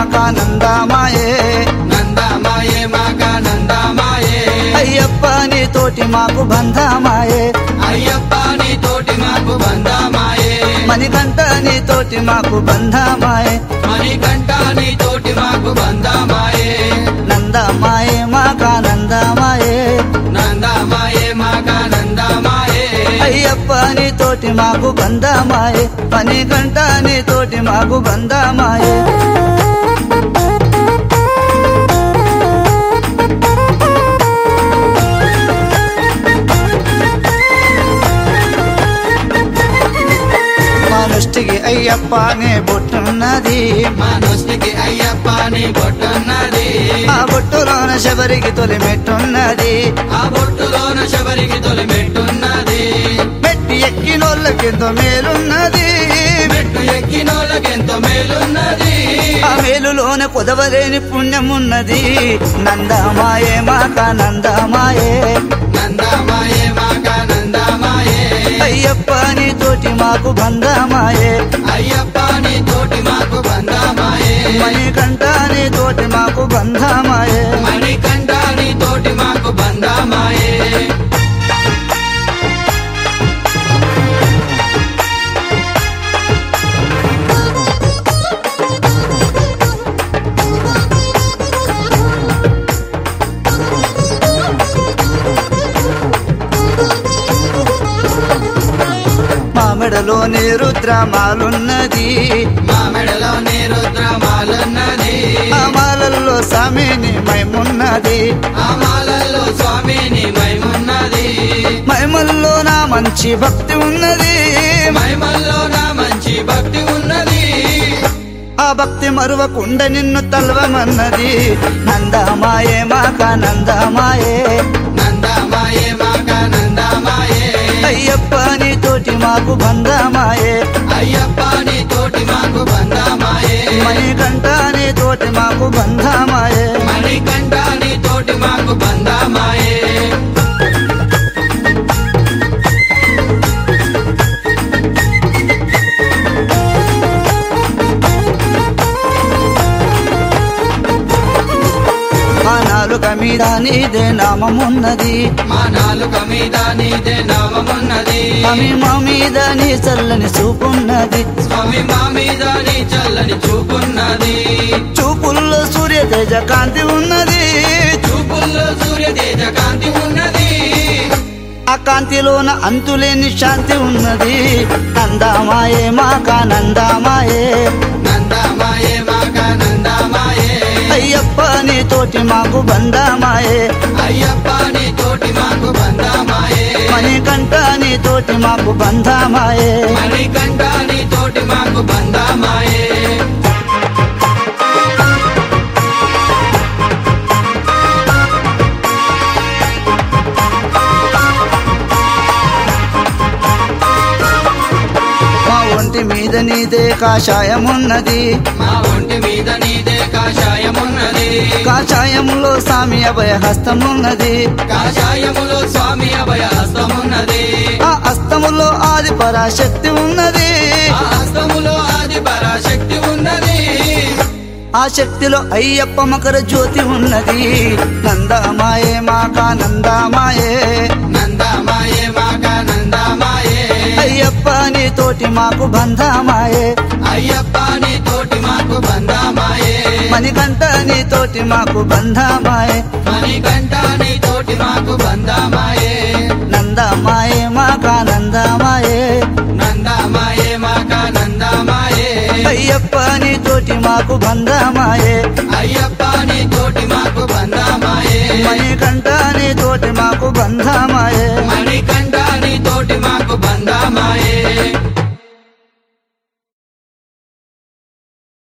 మాకానందమాయే నందమాయే మాకానందమాయే అయ్యప్ప నీ తోటి మాకు బంధమాయే అయ్యప్ప నీ తోటి మాకు బంధమాయే మణికంఠ నీ తోటి మాకు బంధమాయే మణికంఠ నీ తోటి మాకు బంధమాయే నందమాయే మాకానందమాయే నందమాయే మాకానందమాయే అయ్యప్ప నీ తోటి మాకు బంధమాయే మణికంఠ నీ తోటి మాకు బంధమాయే మనుష్టికి అయ్యప్ప నే బొట్టున్నది మా నొస్టికి అయ్యప్ప నీ బొట్టున్నది ఆ బొట్టులోన శబరికి తొలి మెట్టున్నది ఆ బొట్టులోన శబరికి తొలి మెట్టున్నది మెట్టి ఎక్కినోళ్ళకెంతో మేలున్నది మెట్టు ఎక్కినోళ్ళకెంతో మేలున్నది ఆ మేలులోన కుదవలేని పుణ్యమున్నది నందమాయే మాక నందమాయే నందమాయే మాకానందమాయే అయ్యప్ప నీ తోటి మాకు బంధమాయే అయ్యప్ప నీ తోటి మాకు బంధమాయే మణికంఠ నీ తోటి మాకు బంధమాయే మణికంఠ నీ తోటి మాకు బంధమాయే మా మెడలోని రుద్రమాలున్నది మా మెడలో నీ రుద్రమాలున్నది ఆ మాలల్లో సామిని మైమున్నది ఆ మాలల్లో స్వామిని మైమున్నది మైమల్లో నా మంచి భక్తి ఉన్నది మైమల్లో నా మంచి భక్తి ఉన్నది ఆ భక్తి మరువకుండ నిన్ను తల్వమన్నది నందమాయే మాక నందమాయే నందమాయే మాకానందమాయే అయ్యప్ప నీ తోటి మాకు బంధమాయే అయ్యప్ప నీ తోటి మాకు బంధమాయే మణికంఠ నీ తోటి మాకు బంధమాయే మణికంఠ నీ తోటి మాకు బంధమాయే ఆ నాలుక మీద నీదే నామమున్నది మా నాలుక మీద నీదే నామమున్నది అమి మా మీద నీ చల్లని చూపున్నది స్వామి మా మీద నీ చల్లని చూపున్నది చూపుల్లో సూర్య తేజ కాంతి ఉన్నది చూపుల్లో సూర్య తేజ కాంతి ఉన్నది ఆ కాంతిలోన అంతులేని శాంతి ఉన్నది నందమాయే మాక నందమాయే నందమాయే మాకానందమాయే అయ్యప్ప నీ తోటి మాకు బంధమాయే అయ్యప్ప నీ తోటి మాకు బంధమాయే మణికంఠ నీ తోటి మాకు బంధమాయే మణికంఠ నీ తోటి మాకు బంధమాయే మా ఒంటి మీద నీదే కాషాయమున్నది మా ఒంటి మీద నీదే కాషాయమున్నది కాషాయములో సామి అభయ హస్తమున్నది కాషాయములో స్వామి అభయ హస్తమున్నది ఆ హస్తములో ఆది పరాశక్తి ఉన్నది ఆ హస్తములో ఆది పరాశక్తి ఉన్నది ఆ శక్తిలో అయ్యప్ప మకర జ్యోతి ఉన్నది నందమాయే మాక నందమాయే నందమాయే మాకానందమాయే అయ్యప్ప నీ తోటి మాకు బంధమాయే అయ్యప్ప నీ తోటి మాకు బంధమాయే మణికంఠ నీ తోటి మాకు బంధమాయే మణికంఠ నీ తోటి మాకు బంధమాయే నందమాయే మాక నందమాయే నందమాయే మాకానందమాయే అయ్యప్ప నీ తోటి మాకు బంధమాయే అయ్యప్ప నీ తోటి మాకు బంధమాయే మణికంఠ నీ తోటి మాకు బంధమాయే